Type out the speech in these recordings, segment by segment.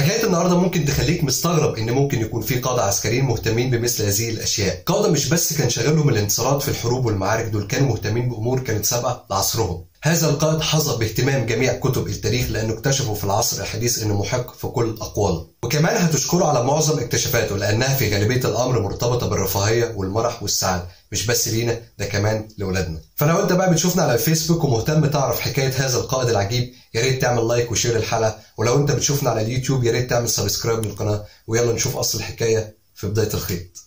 حكايه النهارده ممكن تخليك مستغرب ان ممكن يكون في قاده عسكريين مهتمين بمثل هذه الاشياء قاده مش بس كان شغلهم الانتصارات في الحروب والمعارك دول كانوا مهتمين بامور كانت سابقه لعصرهم هذا القائد حظى باهتمام جميع كتب التاريخ لانه اكتشفوا في العصر الحديث انه محق في كل اقواله وكمان هتشكره على معظم اكتشافاته لانها في غالبيه الامر مرتبطه بالرفاهيه والمرح والسعاده مش بس لينا ده كمان لاولادنا فلو انت بقى بتشوفنا على الفيسبوك ومهتم تعرف حكايه هذا القائد العجيب يا ريت تعمل لايك وشير الحلقه ولو انت بتشوفنا على اليوتيوب يا ريت تعمل سبسكرايب للقناه ويلا نشوف اصل الحكايه في بدايه الخيط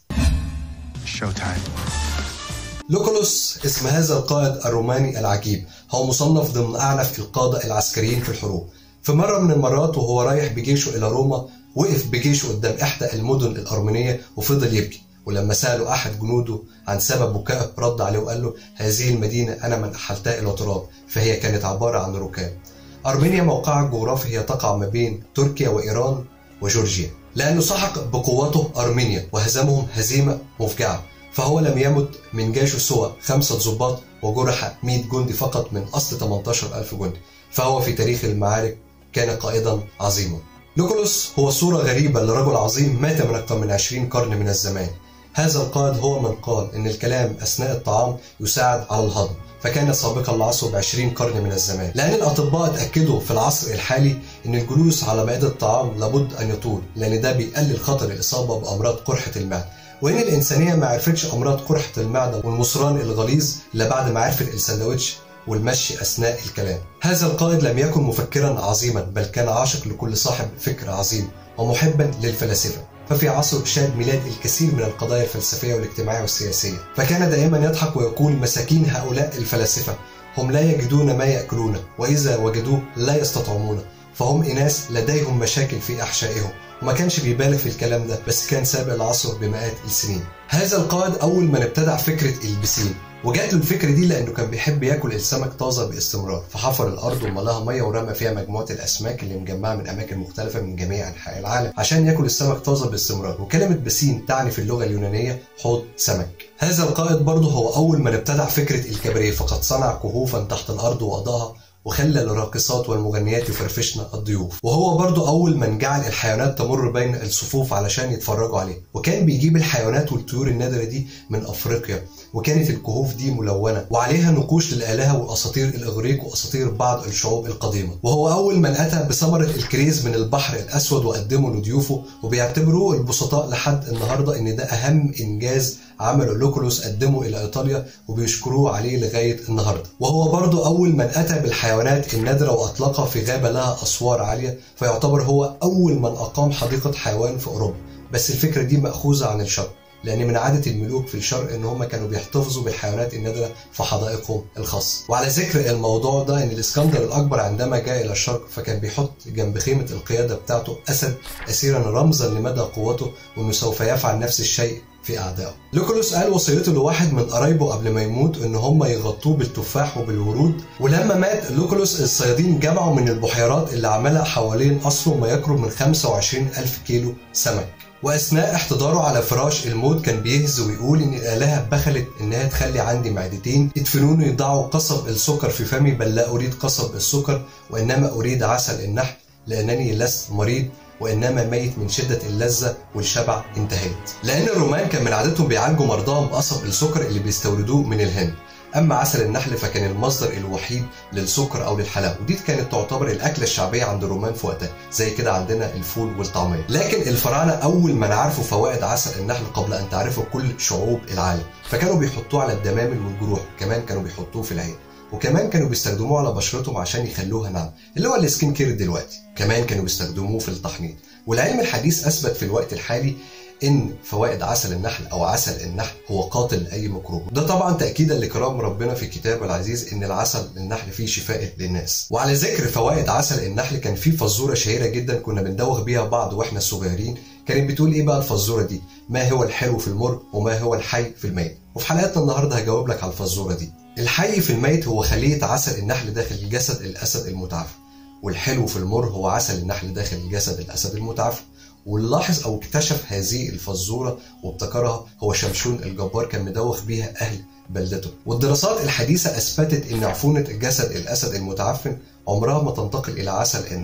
لوكولوس اسم هذا القائد الروماني العجيب هو مصنف ضمن أعنف القادة العسكريين في الحروب في مرة من المرات وهو رايح بجيشه إلى روما وقف بجيشه قدام إحدى المدن الأرمينية وفضل يبكي ولما سأله أحد جنوده عن سبب بكائه رد عليه وقال له هذه المدينة أنا من أحلتها إلى تراب فهي كانت عبارة عن ركام أرمينيا موقعها الجغرافي هي تقع ما بين تركيا وإيران وجورجيا لأنه سحق بقوته أرمينيا وهزمهم هزيمة مفجعة فهو لم يمت من جيشه سوى خمسة ضباط وجرح 100 جندي فقط من أصل 18 ألف جندي فهو في تاريخ المعارك كان قائدا عظيما لوكولوس هو صورة غريبة لرجل عظيم مات من أكثر من 20 قرن من الزمان هذا القائد هو من قال إن الكلام أثناء الطعام يساعد على الهضم فكان سابقا لعصره ب 20 قرن من الزمان لأن الأطباء اتأكدوا في العصر الحالي إن الجلوس على مائدة الطعام لابد أن يطول لأن ده بيقلل خطر الإصابة بأمراض قرحة المعدة وان الانسانيه ما عرفتش امراض قرحه المعده والمصران الغليظ الا بعد ما عرفت السندوتش والمشي اثناء الكلام. هذا القائد لم يكن مفكرا عظيما بل كان عاشق لكل صاحب فكر عظيم ومحبا للفلاسفه. ففي عصره شهد ميلاد الكثير من القضايا الفلسفيه والاجتماعيه والسياسيه، فكان دائما يضحك ويقول مساكين هؤلاء الفلاسفه هم لا يجدون ما ياكلون واذا وجدوه لا يستطعمونه فهم اناس لديهم مشاكل في احشائهم وما كانش بيبالغ في الكلام ده بس كان سابق العصر بمئات السنين هذا القائد اول من ابتدع فكره البسين وجات له الفكره دي لانه كان بيحب ياكل السمك طازه باستمرار فحفر الارض وملاها ميه ورمى فيها مجموعه الاسماك اللي مجمعه من اماكن مختلفه من جميع انحاء العالم عشان ياكل السمك طازه باستمرار وكلمه بسين تعني في اللغه اليونانيه حوض سمك هذا القائد برضه هو اول من ابتدع فكره الكباريه فقد صنع كهوفا تحت الارض واضاءها وخلى الراقصات والمغنيات يفرفشن الضيوف وهو برضو أول من جعل الحيوانات تمر بين الصفوف علشان يتفرجوا عليه وكان بيجيب الحيوانات والطيور النادرة دي من أفريقيا وكانت الكهوف دي ملونة وعليها نقوش للآلهة وأساطير الإغريق وأساطير بعض الشعوب القديمة وهو أول من أتى بثمرة الكريز من البحر الأسود وقدمه لضيوفه وبيعتبروه البسطاء لحد النهاردة إن ده أهم إنجاز عمله لوكولوس قدمه إلى إيطاليا وبيشكروه عليه لغاية النهاردة وهو برضو أول من أتى بالحيوانات النادرة وأطلقها في غابة لها أسوار عالية فيعتبر هو أول من أقام حديقة حيوان في أوروبا بس الفكرة دي مأخوذة عن الشرق لان من عاده الملوك في الشرق ان هم كانوا بيحتفظوا بالحيوانات النادره في حدائقهم الخاصه وعلى ذكر الموضوع ده ان الاسكندر الاكبر عندما جاء الى الشرق فكان بيحط جنب خيمه القياده بتاعته اسد اسيرا رمزا لمدى قوته وانه سوف يفعل نفس الشيء في اعدائه. لوكولوس قال وصيته لواحد من قرايبه قبل ما يموت ان هم يغطوه بالتفاح وبالورود ولما مات لوكولوس الصيادين جمعوا من البحيرات اللي عملها حوالين قصره ما يقرب من 25 ألف كيلو سمك. واثناء احتضاره على فراش الموت كان بيهز ويقول ان الالهه بخلت انها تخلي عندي معدتين ادفنوني يضعوا قصب السكر في فمي بل لا اريد قصب السكر وانما اريد عسل النحل لانني لست مريض وانما ميت من شده اللذه والشبع انتهيت. لان الرومان كان من عادتهم بيعالجوا مرضاهم بقصب السكر اللي بيستوردوه من الهند. اما عسل النحل فكان المصدر الوحيد للسكر او للحلاوه ودي كانت تعتبر الاكله الشعبيه عند الرومان في وقتها زي كده عندنا الفول والطعميه لكن الفراعنه اول من عرفوا فوائد عسل النحل قبل ان تعرفه كل شعوب العالم فكانوا بيحطوه على الدمامل والجروح كمان كانوا بيحطوه في العين وكمان كانوا بيستخدموه على بشرتهم عشان يخلوها ناعمه اللي هو السكين كير دلوقتي كمان كانوا بيستخدموه في التحنيط والعلم الحديث اثبت في الوقت الحالي ان فوائد عسل النحل او عسل النحل هو قاتل لاي ميكروب ده طبعا تاكيدا لكرام ربنا في كتابه العزيز ان العسل النحل فيه شفاء للناس وعلى ذكر فوائد عسل النحل كان في فزوره شهيره جدا كنا بندوخ بيها بعض واحنا صغيرين كانت بتقول ايه بقى الفزوره دي ما هو الحلو في المر وما هو الحي في الميت وفي حلقتنا النهارده هجاوب لك على الفزوره دي الحي في الميت هو خليه عسل النحل داخل الجسد الاسد المتعفن والحلو في المر هو عسل النحل داخل الجسد الاسد المتعفن واللي لاحظ او اكتشف هذه الفزوره وابتكرها هو شمشون الجبار كان مدوخ بيها اهل بلدته والدراسات الحديثه اثبتت ان عفونه جسد الاسد المتعفن عمرها ما تنتقل الى عسل النحل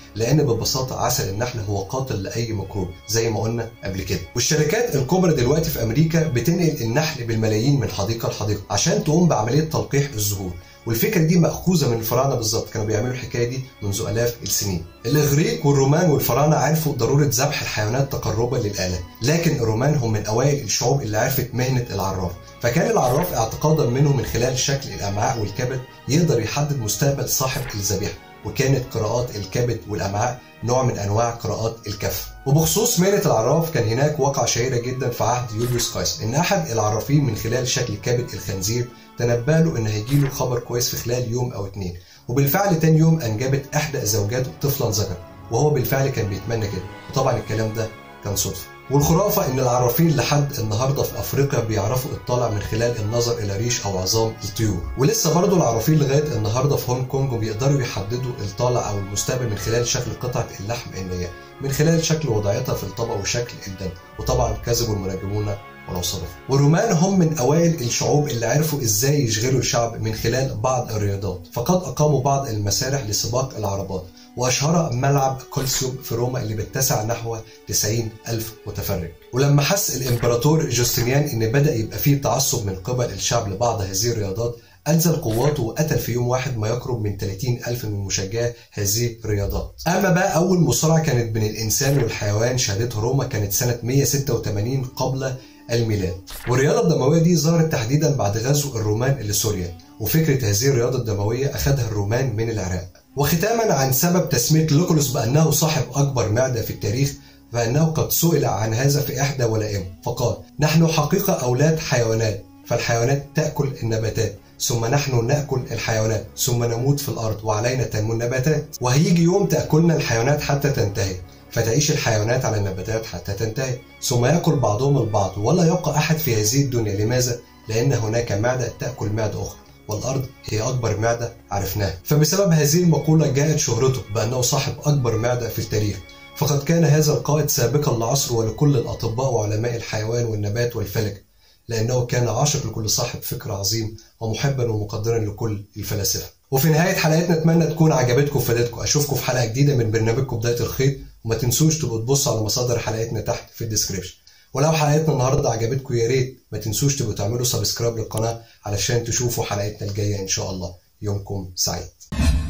لان ببساطه عسل النحل هو قاتل لاي ميكروب زي ما قلنا قبل كده والشركات الكبرى دلوقتي في امريكا بتنقل النحل بالملايين من حديقه لحديقه عشان تقوم بعمليه تلقيح الزهور والفكره دي ماخوذه من الفراعنه بالظبط كانوا بيعملوا الحكايه دي منذ الاف السنين الاغريق والرومان والفراعنه عرفوا ضروره ذبح الحيوانات تقربا للاله لكن الرومان هم من اوائل الشعوب اللي عرفت مهنه العراف فكان العراف اعتقادا منه من خلال شكل الامعاء والكبد يقدر يحدد مستقبل صاحب الذبيحه وكانت قراءات الكبد والامعاء نوع من انواع قراءات الكف وبخصوص مهنه العراف كان هناك واقعه شهيره جدا في عهد يوليوس قيصر ان احد العرافين من خلال شكل كبد الخنزير تنبأ له ان هيجيله خبر كويس في خلال يوم او اتنين وبالفعل تاني يوم انجبت احدى زوجاته طفلا ذكر وهو بالفعل كان بيتمنى كده وطبعا الكلام ده كان صدفه والخرافة إن العرافين لحد النهاردة في أفريقيا بيعرفوا الطالع من خلال النظر إلى ريش أو عظام الطيور ولسه برضه العرافين لغاية النهاردة في هونج كونج بيقدروا يحددوا الطالع أو المستقبل من خلال شكل قطعة اللحم النية من خلال شكل وضعيتها في الطبق وشكل الدم وطبعا كذبوا المنجمون ولو صدفوا والرومان هم من أوائل الشعوب اللي عرفوا إزاي يشغلوا الشعب من خلال بعض الرياضات فقد أقاموا بعض المسارح لسباق العربات وأشهرها ملعب كولسيوم في روما اللي بيتسع نحو 90 ألف متفرج ولما حس الإمبراطور جوستنيان إن بدأ يبقى فيه تعصب من قبل الشعب لبعض هذه الرياضات أنزل قواته وقتل في يوم واحد ما يقرب من 30 ألف من مشجعي هذه الرياضات أما بقى أول مصارعة كانت بين الإنسان والحيوان شهدتها روما كانت سنة 186 قبل الميلاد والرياضة الدموية دي ظهرت تحديدا بعد غزو الرومان لسوريا وفكرة هذه الرياضة الدموية أخذها الرومان من العراق وختاما عن سبب تسمية لوكولوس بأنه صاحب أكبر معدة في التاريخ فإنه قد سئل عن هذا في إحدى ولائمه فقال نحن حقيقة أولاد حيوانات فالحيوانات تأكل النباتات ثم نحن ناكل الحيوانات ثم نموت في الارض وعلينا تنمو النباتات وهيجي يوم تاكلنا الحيوانات حتى تنتهي فتعيش الحيوانات على النباتات حتى تنتهي ثم ياكل بعضهم البعض ولا يبقى احد في هذه الدنيا لماذا لان هناك معده تاكل معده اخرى والارض هي اكبر معده عرفناها فبسبب هذه المقوله جاءت شهرته بانه صاحب اكبر معده في التاريخ فقد كان هذا القائد سابقا لعصره ولكل الاطباء وعلماء الحيوان والنبات والفلك لأنه كان عاشق لكل صاحب فكر عظيم ومحبا ومقدرا لكل الفلاسفة وفي نهاية حلقتنا أتمنى تكون عجبتكم وفادتكم أشوفكم في حلقة جديدة من برنامجكم بداية الخيط وما تنسوش تبقوا تبصوا على مصادر حلقتنا تحت في الديسكريبشن ولو حلقتنا النهارده عجبتكم يا ريت ما تنسوش تبقوا تعملوا سبسكرايب للقناة علشان تشوفوا حلقتنا الجاية إن شاء الله يومكم سعيد